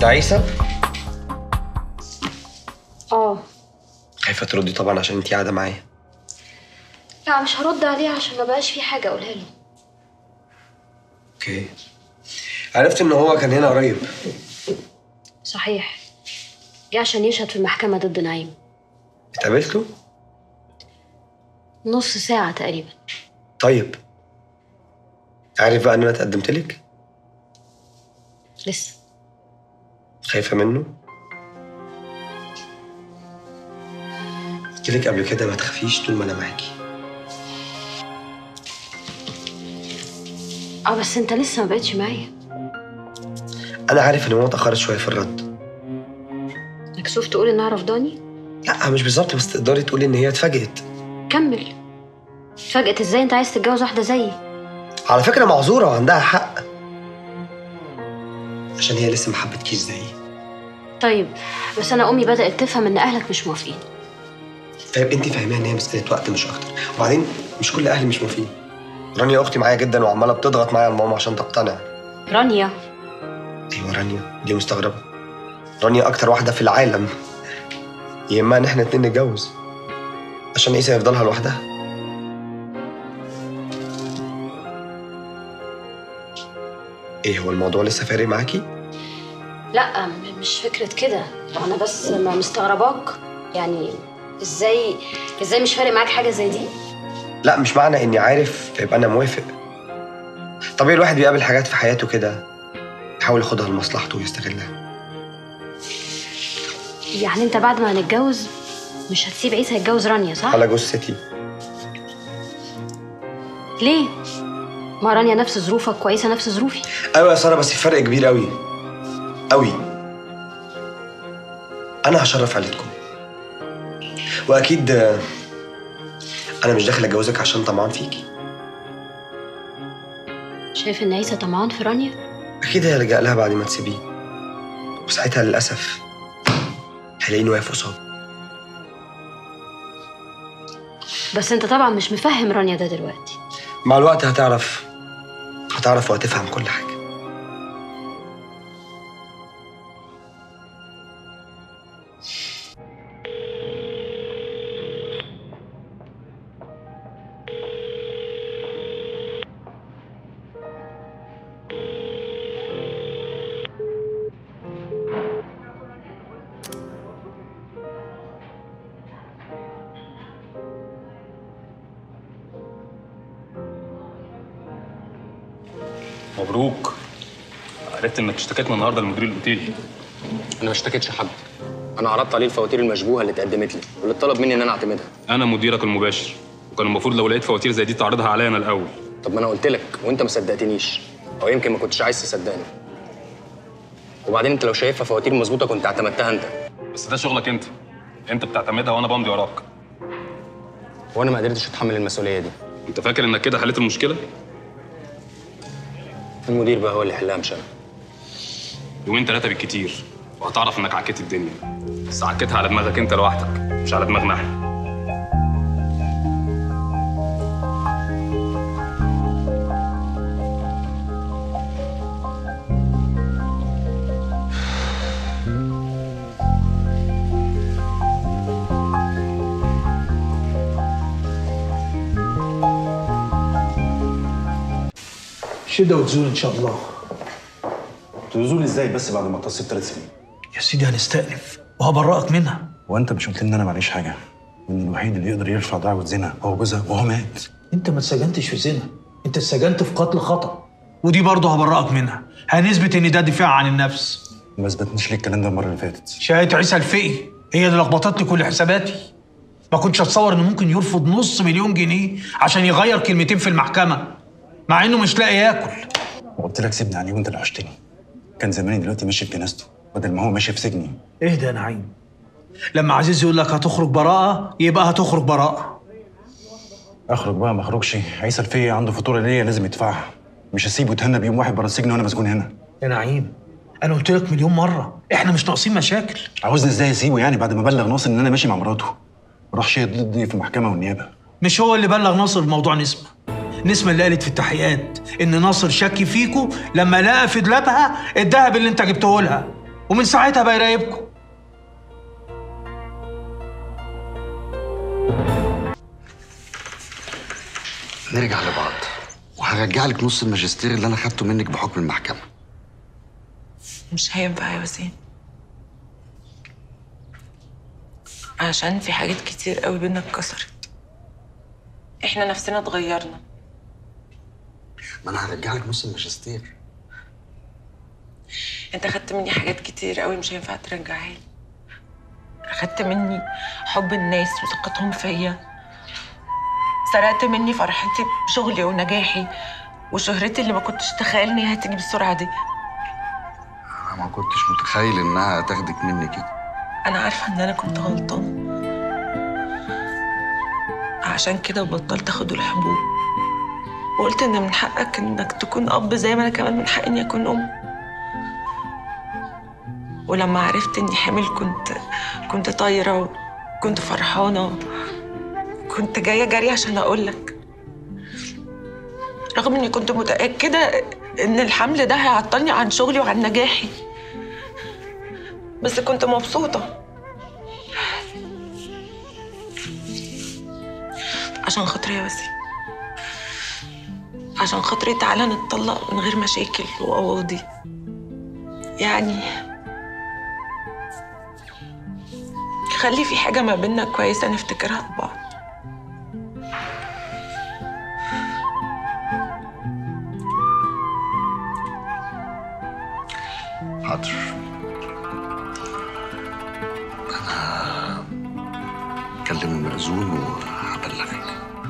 انت عيسى اه خايفه تردي طبعا عشان انت قاعده معايا لا مش هرد عليه عشان ما بقاش في حاجه اقولها له اوكي عرفت ان هو كان هنا قريب صحيح جه عشان يشهد في المحكمه ضد نعيم اتقابلتوا نص ساعه تقريبا طيب عارف بقى ان انا اتقدمت لك لسه خايفه منه قلت لك قبل كده ما تخافيش طول ما انا معاكي اه بس انت لسه ما بقتش معايا انا عارف ان ماما اتاخرت شويه في الرد مكسوف تقول انها رفضاني لا مش بالظبط بس تقدري تقولي ان هي اتفاجئت كمل اتفاجئت ازاي انت عايز تتجوز واحده زيي على فكره معذوره وعندها حق عشان هي لسه ما حبتكيش زيي طيب بس انا امي بدات تفهم ان اهلك مش موافقين طيب انت فاهماها ان هي مساله وقت مش اكتر وبعدين مش كل اهلي مش موافقين رانيا اختي معايا جدا وعماله بتضغط معايا على ماما عشان تقتنع رانيا ايوه رانيا دي مستغربه رانيا اكتر واحده في العالم يهمها ان احنا اتنين نتجوز عشان عيسى يفضلها لوحدها ايه هو الموضوع لسه فارق معاكي لا م- مش فكره كده انا بس ما مستغرباك يعني ازاي ازاي مش فارق معاك حاجه زي دي لا مش معنى اني عارف يبقى انا موافق طبيعي الواحد بيقابل حاجات في حياته كده يحاول ياخدها لمصلحته ويستغلها يعني انت بعد ما هنتجوز مش هتسيب عيسى يتجوز رانيا صح على جثتي ليه ما رانيا نفس ظروفك كويسه نفس ظروفي ايوه يا ساره بس في فرق كبير قوي قوي انا هشرف عيلتكم واكيد آه، انا مش داخل اتجوزك عشان طمعان فيكي شايف ان عيسى طمعان في رانيا اكيد هيلجأ لها بعد ما تسيبيه وساعتها للاسف هيلاقيني واقف قصاد بس انت طبعا مش مفهم رانيا ده دلوقتي مع الوقت هتعرف هتعرف وهتفهم كل حاجه مبروك عرفت انك اشتكيت من النهارده لمدير الاوتيل انا ما اشتكيتش حد انا عرضت عليه الفواتير المشبوهه اللي اتقدمت لي واللي طلب مني ان انا اعتمدها انا مديرك المباشر وكان المفروض لو لقيت فواتير زي دي تعرضها عليا انا الاول طب ما انا قلت لك وانت ما صدقتنيش او يمكن ما كنتش عايز تصدقني وبعدين انت لو شايفها فواتير مظبوطه كنت اعتمدتها انت بس ده شغلك انت انت بتعتمدها وانا بمضي وراك وانا ما قدرتش اتحمل المسؤوليه دي انت فاكر انك كده حليت المشكله المدير بقى هو اللي يحلها مش انا يومين ثلاثه بالكتير وهتعرف انك عكيت الدنيا بس عكيتها على دماغك انت لوحدك مش على دماغنا احنا شدة وتزول ان شاء الله تزول ازاي بس بعد ما اتصل ثلاث سنين يا سيدي هنستأنف وهبرأك منها وانت مش قلت لي ان انا معليش حاجه وان الوحيد اللي يقدر يرفع دعوه زنا هو جوزها وهو مات انت ما اتسجنتش في زنا انت اتسجنت في قتل خطأ ودي برضه هبرأك منها هنثبت ان ده دفاع عن النفس ما اثبتنيش ليه الكلام ده المره اللي فاتت شهادة عيسى الفقي هي اللي لخبطت لي كل حساباتي ما كنتش اتصور انه ممكن يرفض نص مليون جنيه عشان يغير كلمتين في المحكمة مع انه مش لاقي ياكل وقلت لك سيبني عليه وانت اللي حشتني كان زماني دلوقتي ماشي في جنازته بدل ما هو ماشي في سجني اهدى يا نعيم لما عزيز يقول لك هتخرج براءة يبقى هتخرج براءة اخرج بقى ما اخرجش عيسى الفقي عنده فاتوره ليا لازم يدفعها مش هسيبه يتهنى بيوم واحد بره السجن وانا مسجون هنا يا نعيم انا قلت لك مليون مرة احنا مش ناقصين مشاكل عاوزني ازاي اسيبه يعني بعد ما بلغ ناصر ان انا ماشي مع مراته راح شهد ضدي في المحكمه والنيابه مش هو اللي بلغ ناصر بموضوع نسمة نسمة اللي قالت في التحقيقات ان ناصر شك فيكو لما لقى في دولابها الذهب اللي انت جبته لها ومن ساعتها بقى يراقبكم نرجع لبعض وهرجع لك نص الماجستير اللي انا خدته منك بحكم المحكمه مش هينفع يا وسيم عشان في حاجات كتير قوي بينا اتكسرت احنا نفسنا اتغيرنا ما انا هرجع لك نص الماجستير انت خدت مني حاجات كتير قوي مش هينفع ترجعها لي خدت مني حب الناس وثقتهم فيا سرقت مني فرحتي بشغلي ونجاحي وشهرتي اللي ما كنتش اتخيل ان هي هتيجي بالسرعه دي انا ما كنتش متخيل انها هتاخدك مني كده انا عارفه ان انا كنت غلطان عشان كده بطلت اخد الحبوب وقلت ان من حقك انك تكون اب زي ما انا كمان من حقي اني اكون ام ولما عرفت اني حامل كنت كنت طايره وكنت فرحانه كنت جايه جري عشان اقول لك رغم اني كنت متاكده ان الحمل ده هيعطلني عن شغلي وعن نجاحي بس كنت مبسوطه عشان خاطري يا وسيم عشان خاطري تعالى نتطلق من غير مشاكل وقواضي يعني خلي في حاجة ما بينا كويسة نفتكرها لبعض حاضر انا كلم المأذون وهبلغك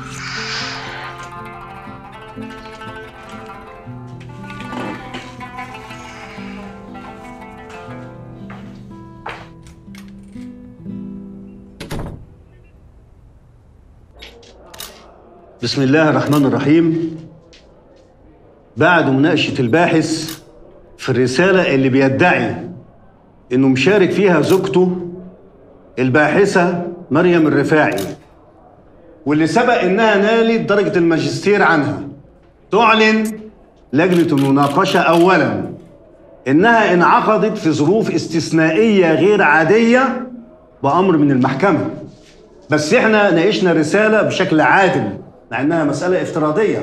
بسم الله الرحمن الرحيم بعد مناقشة الباحث في الرسالة اللي بيدعي إنه مشارك فيها زوجته الباحثة مريم الرفاعي واللي سبق إنها نالت درجة الماجستير عنها تعلن لجنة المناقشة أولاً إنها انعقدت في ظروف استثنائية غير عادية بأمر من المحكمة بس إحنا ناقشنا الرسالة بشكل عادل مع إنها مسألة افتراضية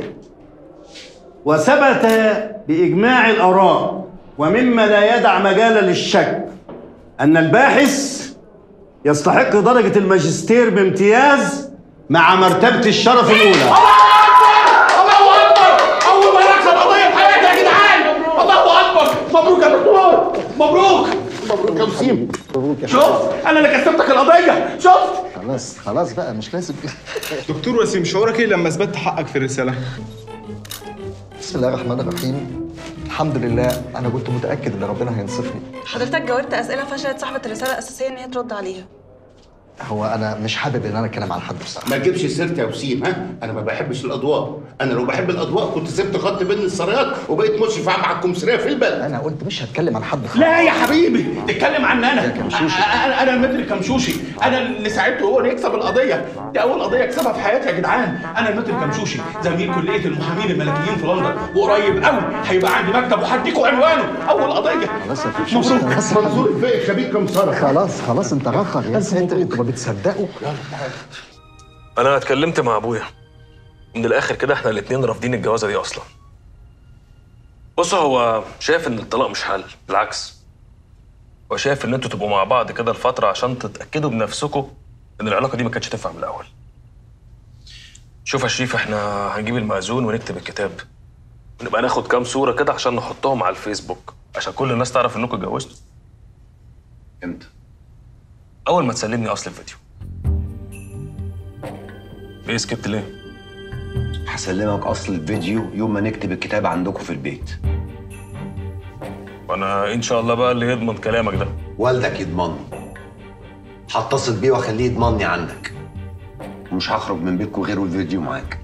وثبت بإجماع الآراء ومما لا يدع مجالا للشك أن الباحث يستحق درجة الماجستير بامتياز مع مرتبة الشرف الأولى الله اكبر اول ما نكسب قضيه في حياتي يا جدعان الله اكبر مبروك يا دكتور مبروك مبروك يا وسيم مبروك يا شفت انا اللي كسبتك القضيه شفت خلاص خلاص بقى مش لازم دكتور وسيم شعورك ايه لما اثبتت حقك في الرساله؟ بسم الله الرحمن الرحيم الحمد لله انا كنت متاكد ان ربنا هينصفني حضرتك جاوبت اسئله فشلت صاحبه الرساله الاساسيه ان هي ترد عليها هو انا مش حابب ان انا اتكلم عن حد بصراحه ما تجيبش سيرتي يا وسيم ها انا ما بحبش الاضواء انا لو بحب الاضواء كنت سبت خط بين السرايات وبقيت مشرف عام على الكومساريه في البلد انا قلت مش هتكلم عن حد خالص لا يا حبيبي اتكلم عن انا كمشوشي. انا انا المتر كمشوشي انا اللي ساعدته هو اللي يكسب القضيه دي اول قضيه يكسبها في حياتي يا جدعان انا المتر كمشوشي زميل كليه المحامين الملكيين في لندن وقريب قوي هيبقى عندي مكتب وهديكوا عنوانه اول قضيه خلاص يا كمشوشي مبروك. خلاص منظور الفقه خبير كمساره خلاص خلاص انت رخر يا انت انتوا ما بتصدقوا انا اتكلمت مع ابويا من الاخر كده احنا الاتنين رافضين الجوازه دي اصلا بص هو شايف ان الطلاق مش حل بالعكس هو شايف ان انتوا تبقوا مع بعض كده لفتره عشان تتاكدوا بنفسكم ان العلاقه دي ما كانتش تنفع من الاول شوف يا شريف احنا هنجيب المأذون ونكتب الكتاب ونبقى ناخد كام صوره كده عشان نحطهم على الفيسبوك عشان كل الناس تعرف انكم اتجوزتوا امتى اول ما تسلمني اصل الفيديو ايه سكت ليه هسلمك اصل الفيديو يوم ما نكتب الكتاب عندكم في البيت وانا ان شاء الله بقى اللي يضمن كلامك ده والدك يضمني هتصل بيه واخليه يضمني عنك ومش هخرج من بيتكم غير والفيديو معاك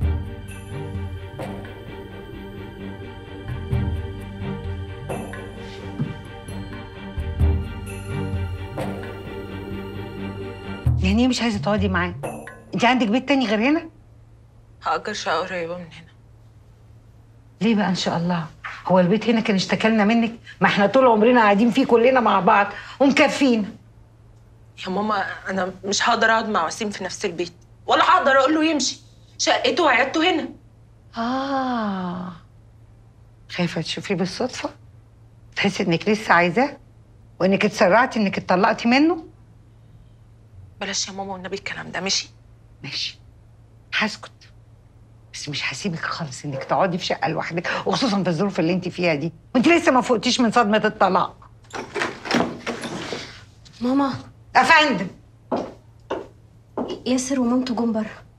يعني ايه مش عايزه تقعدي معاه انت عندك بيت تاني غير هنا هأجر شقة قريبة من هنا ليه بقى ان شاء الله هو البيت هنا كان اشتكلنا منك ما احنا طول عمرنا قاعدين فيه كلنا مع بعض ومكفينا يا ماما انا مش هقدر اقعد مع وسيم في نفس البيت ولا هقدر اقول له يمشي شقته وعيادته هنا اه خايفه تشوفيه بالصدفه تحسي انك لسه عايزاه وانك اتسرعتي انك اتطلقتي منه بلاش يا ماما والنبي الكلام ده ماشي ماشي هسكت بس مش هسيبك خالص انك تقعدي في شقه لوحدك وخصوصا في الظروف اللي انت فيها دي وانت لسه ما فوقتيش من صدمه الطلاق ماما افندم ياسر ومامته جم بره